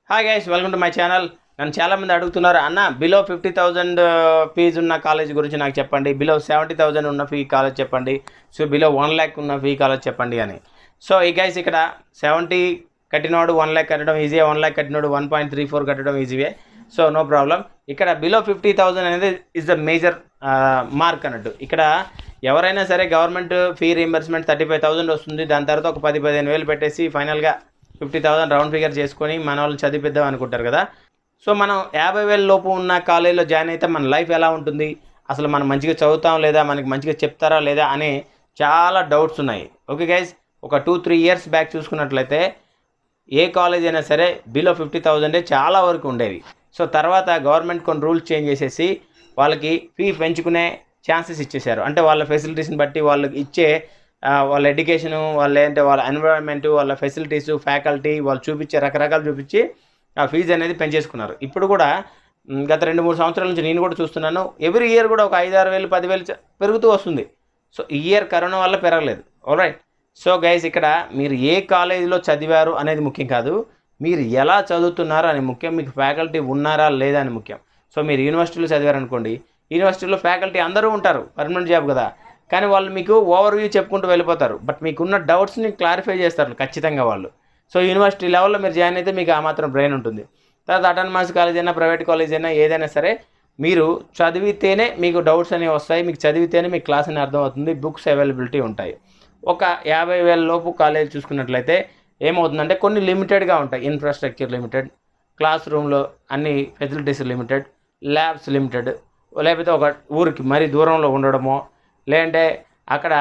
hi guys welcome to my channel నన్ను చాలామంది అడుగుతున్నారు అన్న బిలో ఫిఫ్టీ థౌజండ్ ఫీజు ఉన్న కాలేజ్ గురించి నాకు చెప్పండి బిలో సెవెంటీ థౌజండ్ ఉన్న ఫీ కాలేజ్ చెప్పండి సో బిలో వన్ ల్యాక్ ఉన్న ఫీ కాలేజ్ చెప్పండి అని సో ఈ గైస్ ఇక్కడ సెవెంటీ కట్టినోడు వన్ ల్యాక్ కట్టడం ఈజీయే వన్ ల్యాక్ కట్టినోడు వన్ పాయింట్ త్రీ ఫోర్ కట్టడం ఈజీయే సో నో ప్రాబ్లం ఇక్కడ బిలో ఫిఫ్టీ థౌజండ్ అనేది ఇస్ ద మేజర్ మార్క్ అన్నట్టు ఇక్కడ ఎవరైనా సరే government fee reimbursement thirty five thousand వస్తుంది దాని తర్వాత ఒక పది పదిహేను వేలు పెట్టేసి ఫైనల్గా ఫిఫ్టీ థౌసండ్ రౌండ్ ఫిగర్ చేసుకొని మన వాళ్ళు చదివిద్దాం అనుకుంటారు కదా సో మనం యాభై వేల లోపు ఉన్న కాలేజీలో జాయిన్ అయితే మన లైఫ్ ఎలా ఉంటుంది అసలు మనం మంచిగా చదువుతాం లేదా మనకి మంచిగా చెప్తారా లేదా అనే చాలా డౌట్స్ ఉన్నాయి ఓకే గైస్ ఒక టూ త్రీ ఇయర్స్ బ్యాక్ చూసుకున్నట్లయితే ఏ కాలేజ్ అయినా సరే బిలో ఫిఫ్టీ థౌజండే చాలా వరకు ఉండేవి సో తర్వాత గవర్నమెంట్ కొన్ని రూల్స్ చేంజ్ చేసేసి వాళ్ళకి ఫీ పెంచుకునే ఛాన్సెస్ ఇచ్చేశారు అంటే వాళ్ళ ఫెసిలిటీస్ని బట్టి వాళ్ళకి ఇచ్చే ఆ, వాళ్ళ ఎడ్యుకేషను వాళ్ళ ఏంటంటే వాళ్ళ ఎన్విరాన్మెంట్ వాళ్ళ ఫెసిలిటీస్ ఫ్యాకల్టీ వాళ్ళు చూపించే రకరకాలు చూపించి ఆ ఫీజు అనేది పెంచేసుకున్నారు ఇప్పుడు కూడా మ్, గత రెండు మూడు సంవత్సరాల నుంచి నేను కూడా చూస్తున్నాను ఎవ్రీ ఇయర్ కూడా ఒక ఐదు ఆరు వేలు పదివేలు చ- పెరుగుతూ వస్తుంది సో ఈ ఇయర్ కరోనా వల్ల పెరగలేదు రైట్ సో గైస్ ఇక్కడ మీరు ఏ కాలేజీలో చదివారు అనేది ముఖ్యం కాదు మీరు ఎలా చదువుతున్నారు అని ముఖ్యం మీకు ఫ్యాకల్టీ ఉన్నారా లేదా అని ముఖ్యం సో మీరు యూనివర్సిటీలో చదివారనుకోండి యూనివర్సిటీలో ఫ్యాకల్టీ అందరూ ఉంటారు పర్మనెంట్ జాబ్ కదా కానీ వాళ్ళు మీకు ఓవర్ వ్యూ చెప్పుకుంటూ వెళ్ళిపోతారు బట్ మీకున్న డౌట్స్ని క్లారిఫై చేస్తారు ఖచ్చితంగా వాళ్ళు సో యూనివర్సిటీ లెవెల్లో మీరు జాయిన్ అయితే మీకు ఆ మాత్రం బ్రెయిన్ ఉంటుంది తర్వాత అటానమస్ కాలేజ్ అయినా ప్రైవేట్ కాలేజ్ అయినా ఏదైనా సరే మీరు చదివితేనే మీకు డౌట్స్ అనేవి వస్తాయి మీకు చదివితేనే మీకు క్లాస్ అని అర్థమవుతుంది బుక్స్ అవైలబిలిటీ ఉంటాయి ఒక యాభై వేల లోపు కాలేజ్ చూసుకున్నట్లయితే ఏమవుతుందంటే కొన్ని లిమిటెడ్గా ఉంటాయి ఇన్ఫ్రాస్ట్రక్చర్ లిమిటెడ్ క్లాస్ రూమ్లో అన్ని ఫెసిలిటీస్ లిమిటెడ్ ల్యాబ్స్ లిమిటెడ్ లేకపోతే ఒక ఊరికి మరీ దూరంలో ఉండడమో లేదంటే అక్కడ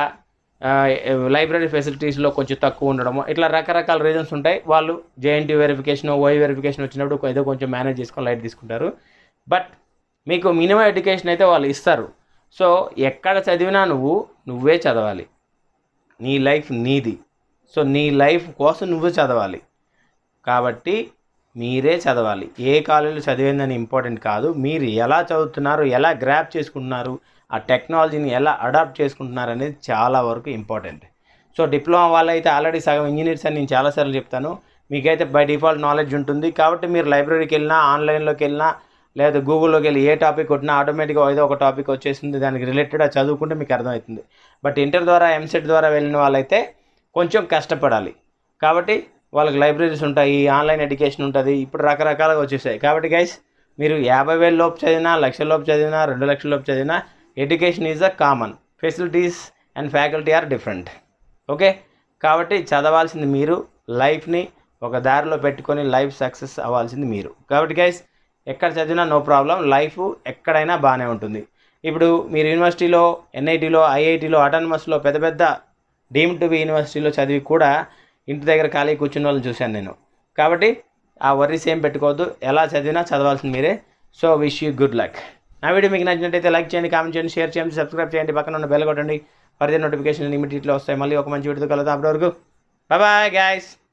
లైబ్రరీ ఫెసిలిటీస్లో కొంచెం తక్కువ ఉండడమో ఇట్లా రకరకాల రీజన్స్ ఉంటాయి వాళ్ళు జేఎన్టీ వెరిఫికేషన్ ఓఐ వెరిఫికేషన్ వచ్చినప్పుడు ఏదో కొంచెం మేనేజ్ చేసుకొని లైట్ తీసుకుంటారు బట్ మీకు మినిమం ఎడ్యుకేషన్ అయితే వాళ్ళు ఇస్తారు సో ఎక్కడ చదివినా నువ్వు నువ్వే చదవాలి నీ లైఫ్ నీది సో నీ లైఫ్ కోసం నువ్వు చదవాలి కాబట్టి మీరే చదవాలి ఏ కాలేజీలో చదివిందని ఇంపార్టెంట్ కాదు మీరు ఎలా చదువుతున్నారు ఎలా గ్రాప్ చేసుకుంటున్నారు ఆ టెక్నాలజీని ఎలా అడాప్ట్ చేసుకుంటున్నారు అనేది చాలా వరకు ఇంపార్టెంట్ సో డిప్లొమా వాళ్ళైతే ఆల్రెడీ సగం ఇంజనీర్స్ అని నేను చాలాసార్లు చెప్తాను మీకైతే బై డిఫాల్ట్ నాలెడ్జ్ ఉంటుంది కాబట్టి మీరు లైబ్రరీకి వెళ్ళినా ఆన్లైన్లోకి వెళ్ళినా లేదా గూగుల్లోకి వెళ్ళి ఏ టాపిక్ కొట్టినా ఆటోమేటిక్గా ఏదో ఒక టాపిక్ వచ్చేసింది దానికి రిలేటెడ్ అది చదువుకుంటే మీకు అర్థమవుతుంది బట్ ఇంటర్ ద్వారా ఎంసెట్ ద్వారా వెళ్ళిన వాళ్ళైతే కొంచెం కష్టపడాలి కాబట్టి వాళ్ళకి లైబ్రరీస్ ఉంటాయి ఆన్లైన్ ఎడ్యుకేషన్ ఉంటుంది ఇప్పుడు రకరకాలుగా వచ్చేసాయి కాబట్టి గైస్ మీరు యాభై వేల లోపు చదివినా లక్షల లోపు చదివినా రెండు లక్షల లోపు చదివినా education is a common facilities and faculty are different okay కాబట్టి చదవాల్సింది మీరు లైఫ్ని ఒక దారిలో పెట్టుకొని లైఫ్ సక్సెస్ అవ్వాల్సింది మీరు కాబట్టి గైస్ ఎక్కడ చదివినా నో ప్రాబ్లం లైఫ్ ఎక్కడైనా బాగానే ఉంటుంది ఇప్పుడు మీరు యూనివర్సిటీలో ఎన్ఐటీలో ఐఐటీలో అటానమస్లో పెద్ద పెద్ద డీమ్ టు బి యూనివర్సిటీలో చదివి కూడా ఇంటి దగ్గర ఖాళీ కూర్చున్న వాళ్ళని చూశాను నేను కాబట్టి ఆ వర్రీస్ ఏం పెట్టుకోవద్దు ఎలా చదివినా చదవాల్సింది మీరే so wish you good luck నా వీడియో మీకు నచ్చినట్టయితే లైక్ చేయండి కామెంట్ చేయండి షేర్ చేయండి సబ్స్క్రైబ్ చేయండి పక్కన ఉన్న బెల్ కొట్టండి ఫర్దర్ నోటిఫికేషన్ ఇమీడియట్లో వస్తాయి మళ్ళీ ఒక మంచి వీడియోతో కలుద్దాం అప్పటి వరకు బాయ్ గాయస్